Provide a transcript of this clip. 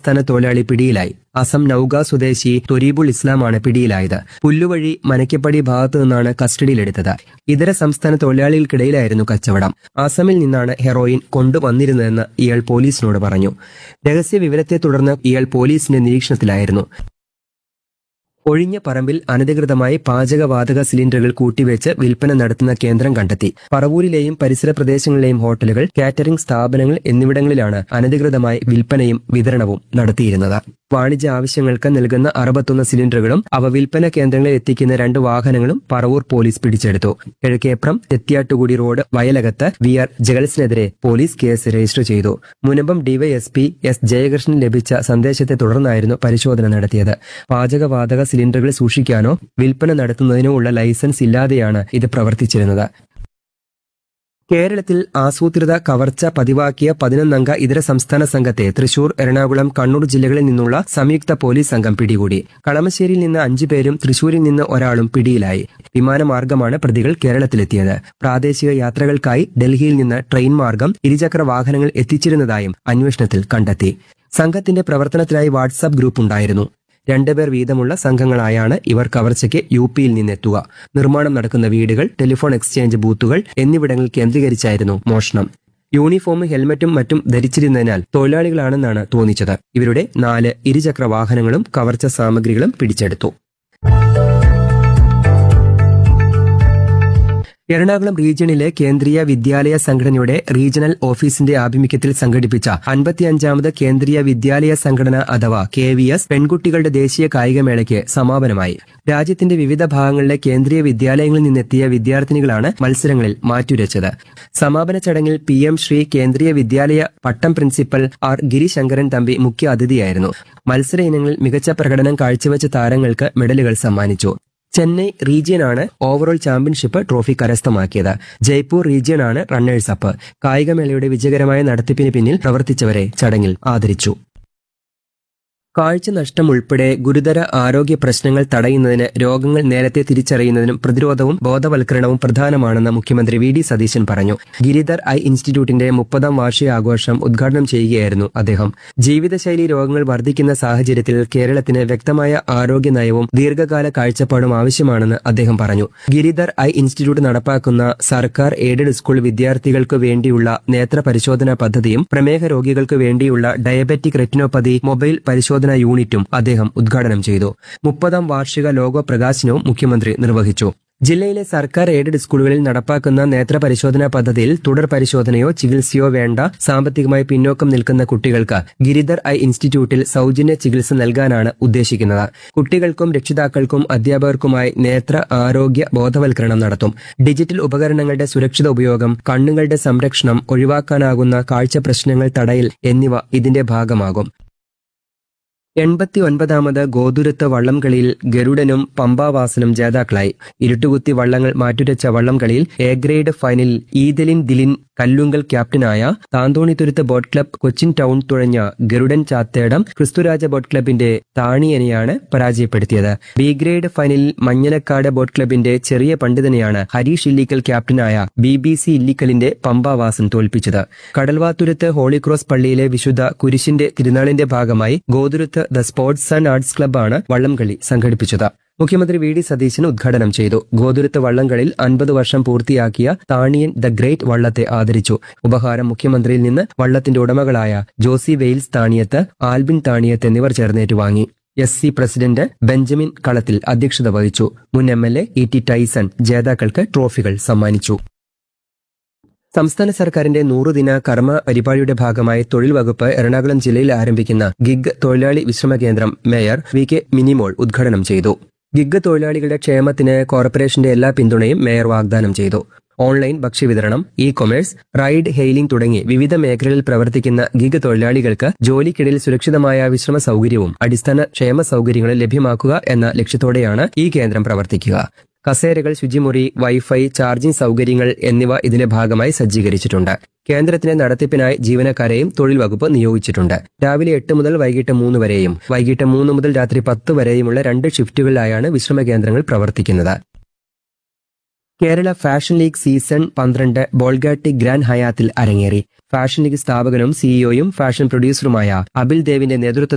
സംസ്ഥാന തൊഴിലാളി പിടിയിലായി അസം നൌഗ സ്വദേശി തൊരീബുൾ ഇസ്ലാമാണ് പിടിയിലായത് പുല്ലുവഴി മനക്കപ്പടി ഭാഗത്തു നിന്നാണ് കസ്റ്റഡിയിലെടുത്തത് ഇതര സംസ്ഥാന തൊഴിലാളികൾക്കിടയിലായിരുന്നു കച്ചവടം അസമിൽ നിന്നാണ് ഹെറോയിൻ കൊണ്ടുവന്നിരുന്നതെന്ന് ഇയാൾ പോലീസിനോട് പറഞ്ഞു രഹസ്യ വിവരത്തെ തുടർന്ന് ഇയാൾ പോലീസിന്റെ നിരീക്ഷണത്തിലായിരുന്നു ഒഴിഞ്ഞ പറമ്പിൽ അനധികൃതമായി പാചകവാതക സിലിണ്ടറുകൾ കൂട്ടിവെച്ച് വിൽപ്പന നടത്തുന്ന കേന്ദ്രം കണ്ടെത്തി പറവൂരിലെയും പരിസര പ്രദേശങ്ങളിലെയും ഹോട്ടലുകൾ കാറ്ററിംഗ് സ്ഥാപനങ്ങൾ എന്നിവിടങ്ങളിലാണ് അനധികൃതമായി വിൽപ്പനയും വിതരണവും നടത്തിയിരുന്നത് വാണിജ്യ ആവശ്യങ്ങൾക്ക് നൽകുന്ന അറുപത്തൊന്ന് സിലിണ്ടറുകളും അവ വിൽപ്പന കേന്ദ്രങ്ങളിൽ എത്തിക്കുന്ന രണ്ട് വാഹനങ്ങളും പറവൂർ പോലീസ് പിടിച്ചെടുത്തു കിഴക്കേപ്രം തെത്തിയാട്ടുകുടി റോഡ് വയലകത്ത് വി ആർ ജഗൽസിനെതിരെ പോലീസ് കേസ് രജിസ്റ്റർ ചെയ്തു മുനമ്പം ഡിവൈഎസ്പി എസ് ജയകൃഷ്ണൻ ലഭിച്ച സന്ദേശത്തെ തുടർന്നായിരുന്നു പരിശോധന നടത്തിയത് പാചകവാതക സിലിണ്ടറുകൾ സൂക്ഷിക്കാനോ വിൽപ്പന നടത്തുന്നതിനോ ഉള്ള ലൈസൻസ് ഇല്ലാതെയാണ് ഇത് പ്രവർത്തിച്ചിരുന്നത് കേരളത്തിൽ ആസൂത്രിത കവർച്ച പതിവാക്കിയ പതിനൊന്നംഗ ഇതര സംസ്ഥാന സംഘത്തെ തൃശൂർ എറണാകുളം കണ്ണൂർ ജില്ലകളിൽ നിന്നുള്ള സംയുക്ത പോലീസ് സംഘം പിടികൂടി കളമശ്ശേരിയിൽ നിന്ന് അഞ്ചു പേരും തൃശൂരിൽ നിന്ന് ഒരാളും പിടിയിലായി വിമാനമാർഗമാണ് പ്രതികൾ കേരളത്തിലെത്തിയത് പ്രാദേശിക യാത്രകൾക്കായി ഡൽഹിയിൽ നിന്ന് ട്രെയിൻ മാർഗം ഇരുചക്ര വാഹനങ്ങൾ എത്തിച്ചിരുന്നതായും അന്വേഷണത്തിൽ കണ്ടെത്തി സംഘത്തിന്റെ പ്രവർത്തനത്തിനായി വാട്സാപ്പ് ഗ്രൂപ്പ് ഉണ്ടായിരുന്നു രണ്ടുപേർ വീതമുള്ള സംഘങ്ങളായാണ് ഇവർ കവർച്ചയ്ക്ക് യു പിയിൽ നിന്നെത്തുക നിർമ്മാണം നടക്കുന്ന വീടുകൾ ടെലിഫോൺ എക്സ്ചേഞ്ച് ബൂത്തുകൾ എന്നിവിടങ്ങൾ കേന്ദ്രീകരിച്ചായിരുന്നു മോഷണം യൂണിഫോമും ഹെൽമറ്റും മറ്റും ധരിച്ചിരുന്നതിനാൽ തൊഴിലാളികളാണെന്നാണ് തോന്നിച്ചത് ഇവരുടെ നാല് ഇരുചക്ര വാഹനങ്ങളും കവർച്ച സാമഗ്രികളും പിടിച്ചെടുത്തു എറണാകുളം റീജിയണിലെ കേന്ദ്രീയ വിദ്യാലയ സംഘടനയുടെ റീജിയണൽ ഓഫീസിന്റെ ആഭിമുഖ്യത്തിൽ സംഘടിപ്പിച്ച അൻപത്തിയഞ്ചാമത് കേന്ദ്രീയ വിദ്യാലയ സംഘടന അഥവാ കെ വി എസ് പെൺകുട്ടികളുടെ ദേശീയ കായികമേളയ്ക്ക് സമാപനമായി രാജ്യത്തിന്റെ വിവിധ ഭാഗങ്ങളിലെ കേന്ദ്രീയ വിദ്യാലയങ്ങളിൽ നിന്നെത്തിയ വിദ്യാർത്ഥിനികളാണ് മത്സരങ്ങളിൽ മാറ്റുരച്ചത് സമാപന ചടങ്ങിൽ P M Shri Kendriya Vidyalaya Pattom principal R Girishankaran Thampi മുഖ്യ അതിഥിയായിരുന്നു മത്സര ഇനങ്ങളിൽ മികച്ച പ്രകടനം കാഴ്ചവെച്ച താരങ്ങൾക്ക് മെഡലുകൾ സമ്മാനിച്ചു ചെന്നൈ റീജിയനാണ് ഓവറോൾ ചാമ്പ്യൻഷിപ്പ് ട്രോഫി കരസ്ഥമാക്കിയത് ജയ്പൂർ റീജിയനാണ് റണ്ണേഴ്സ് അപ്പ് കായികമേളയുടെ വിജയകരമായ നടത്തിപ്പിന് പിന്നിൽ പ്രവർത്തിച്ചവരെ ചടങ്ങിൽ ആദരിച്ചു കാഴ്ച നഷ്ടം ഉൾപ്പെടെ ഗുരുതര ആരോഗ്യ പ്രശ്നങ്ങൾ തടയുന്നതിന് രോഗങ്ങൾ നേരത്തെ തിരിച്ചറിയുന്നതിനും പ്രതിരോധവും ബോധവൽക്കരണവും പ്രധാനമാണെന്ന് മുഖ്യമന്ത്രി വി ഡി സതീശൻ പറഞ്ഞു ഗിരിധർ ഐ ഇൻസ്റ്റിറ്റ്യൂട്ടിന്റെ മുപ്പതാം വാർഷികാഘോഷം ഉദ്ഘാടനം ചെയ്യുകയായിരുന്നു അദ്ദേഹം ജീവിതശൈലി രോഗങ്ങൾ വർദ്ധിക്കുന്ന സാഹചര്യത്തിൽ കേരളത്തിന് വ്യക്തമായ ആരോഗ്യ നയവും ദീർഘകാല കാഴ്ചപ്പാടും ആവശ്യമാണെന്ന് അദ്ദേഹം പറഞ്ഞു ഗിരിധർ ഐ ഇൻസ്റ്റിറ്റ്യൂട്ട് നടപ്പാക്കുന്ന സർക്കാർ എയ്ഡഡ് സ്കൂൾ വിദ്യാർത്ഥികൾക്ക് വേണ്ടിയുള്ള നേത്ര പരിശോധനാ പദ്ധതിയും പ്രമേഹ രോഗികൾക്ക് വേണ്ടിയുള്ള ഡയബറ്റിക് റെറ്റിനോപ്പതി മൊബൈൽ പരിശോധനാ യൂണിറ്റും അദ്ദേഹം ഉദ്ഘാടനം ചെയ്തു മുപ്പതാം വാർഷിക ലോഗോ പ്രകാശനവും മുഖ്യമന്ത്രി നിർവഹിച്ചു ജില്ലയിലെ സർക്കാർ എയ്ഡഡ് സ്കൂളുകളിൽ നടപ്പാക്കുന്ന നേത്ര പരിശോധനാ പദ്ധതിയിൽ തുടർ പരിശോധനയോ ചികിത്സയോ വേണ്ട സാമ്പത്തികമായി പിന്നോക്കം നിൽക്കുന്ന കുട്ടികൾക്ക് ഗിരിധർ ഐ ഇൻസ്റ്റിറ്റ്യൂട്ടിൽ സൗജന്യ ചികിത്സ നൽകാനാണ് ഉദ്ദേശിക്കുന്നത് കുട്ടികൾക്കും രക്ഷിതാക്കൾക്കും അധ്യാപകർക്കുമായി നേത്ര ആരോഗ്യ ബോധവൽക്കരണം നടത്തും ഡിജിറ്റൽ ഉപകരണങ്ങളുടെ സുരക്ഷിത ഉപയോഗം കണ്ണുകളുടെ സംരക്ഷണം ഒഴിവാക്കാനാകുന്ന കാഴ്ച പ്രശ്നങ്ങൾ തടയൽ എന്നിവ ഇതിന്റെ ഭാഗമാകും എൺപത്തി ഒൻപതാമത് ഗോതുരത്ത് വള്ളംകളിയിൽ ഗരുഡനും പമ്പാവാസനും ജേതാക്കളായി ഇരുട്ടുകുത്തി വള്ളങ്ങൾ മാറ്റുരച്ച വള്ളംകളിയിൽ എ ഗ്രേഡ് ഫൈനലിൽ ഈദലിൻ ദിലിൻ കല്ലുങ്കൽ ക്യാപ്റ്റനായ Thanthonithuruth boat club Cochin town തുഴഞ്ഞ ഗരുഡൻ ചാത്തേടം ക്രിസ്തുരാജ ബോട്ട് ക്ലബിന്റെ താണിയനെയാണ് പരാജയപ്പെടുത്തിയത് ബി ഗ്രേഡ് ഫൈനലിൽ മഞ്ഞനക്കാട് ബോട്ട് ക്ലബിന്റെ ചെറിയ പണ്ഡിതനെയാണ് ഹരീഷ് ഇല്ലിക്കൽ ക്യാപ്റ്റനായ ബി ബി സി ഇല്ലിക്കലിന്റെ പമ്പാവാസൻ തോൽപ്പിച്ചത് കടൽവാത്തുരുത്ത് ഹോളിക്രോസ് പള്ളിയിലെ വിശുദ്ധ കുരിശിന്റെ തിരുനാളിന്റെ ഭാഗമായി Gothuruth the sports and arts ക്ലബ്ബാണ് വള്ളംകളി സംഘടിപ്പിച്ചത് മുഖ്യമന്ത്രി വി ഡി സതീശൻ ഉദ്ഘാടനം ചെയ്തു ഗോതുരുത്ത് വള്ളംകളിൽ അൻപത് വർഷം പൂർത്തിയാക്കിയ താണിയൻ ദ ഗ്രേറ്റ് വള്ളത്തെ ആദരിച്ചു ഉപഹാരം മുഖ്യമന്ത്രിയിൽ നിന്ന് വള്ളത്തിന്റെ ഉടമകളായ ജോസി വെയിൽസ് താണിയത്ത് ആൽബിൻ താണിയത്ത് എന്നിവർ ചേർന്നേറ്റ് വാങ്ങി എസ് സി പ്രസിഡന്റ് ബെഞ്ചമിൻ കളത്തിൽ അധ്യക്ഷത വഹിച്ചു മുൻ M L A E T Tyson ജേതാക്കൾക്ക് ട്രോഫികൾ സമ്മാനിച്ചു സംസ്ഥാന സർക്കാരിന്റെ നൂറുദിന കർമ്മ പരിപാടിയുടെ ഭാഗമായി തൊഴിൽ വകുപ്പ് എറണാകുളം ജില്ലയിൽ ആരംഭിക്കുന്ന ഗിഗ് തൊഴിലാളി വിശ്രമ കേന്ദ്രം മേയർ വി കെ മിനിമോൾ ഉദ്ഘാടനം ചെയ്തു ഗിഗ് തൊഴിലാളികളുടെ ക്ഷേമത്തിന് കോർപ്പറേഷന്റെ എല്ലാ പിന്തുണയും മേയർ വാഗ്ദാനം ചെയ്തു ഓൺലൈൻ ഭക്ഷ്യവിതരണം ഇ കൊമേഴ്സ് റൈഡ് ഹെയിലിംഗ് തുടങ്ങി വിവിധ മേഖലകളിൽ പ്രവർത്തിക്കുന്ന ഗിഗ് തൊഴിലാളികൾക്ക് ജോലിക്കിടയിൽ സുരക്ഷിതമായ വിശ്രമ സൗകര്യവും അടിസ്ഥാന ക്ഷേമ സൗകര്യങ്ങളും ലഭ്യമാക്കുക എന്ന ലക്ഷ്യത്തോടെയാണ് ഈ കേന്ദ്രം പ്രവർത്തിക്കുക കസേരകൾ ശുചിമുറി വൈഫൈ ചാർജിംഗ് സൗകര്യങ്ങൾ എന്നിവ ഇതിന്റെ ഭാഗമായി സജ്ജീകരിച്ചിട്ടുണ്ട് കേന്ദ്രത്തിന്റെ നടത്തിപ്പിനായി ജീവനക്കാരെയും തൊഴിൽ വകുപ്പ് നിയോഗിച്ചിട്ടുണ്ട് രാവിലെ എട്ട് മുതൽ വൈകിട്ട് മൂന്ന് വരെയും വൈകിട്ട് മൂന്ന് മുതൽ രാത്രി പത്ത് വരെയുമുള്ള രണ്ട് ഷിഫ്റ്റുകളിലായാണ് വിശ്രമ കേന്ദ്രങ്ങൾ പ്രവർത്തിക്കുന്നത് കേരള ഫാഷൻ ലീഗ് സീസൺ പന്ത്രണ്ട് ബോൾഗാട്ടി ഗ്രാൻഡ് ഹയാത്തിൽ അരങ്ങേറി ഫാഷൻ ലീഗ് സ്ഥാപകനും സിഇഒയും ഫാഷൻ പ്രൊഡ്യൂസറുമായ അബിൽ ദേവിന്റെ നേതൃത്വത്തിൽ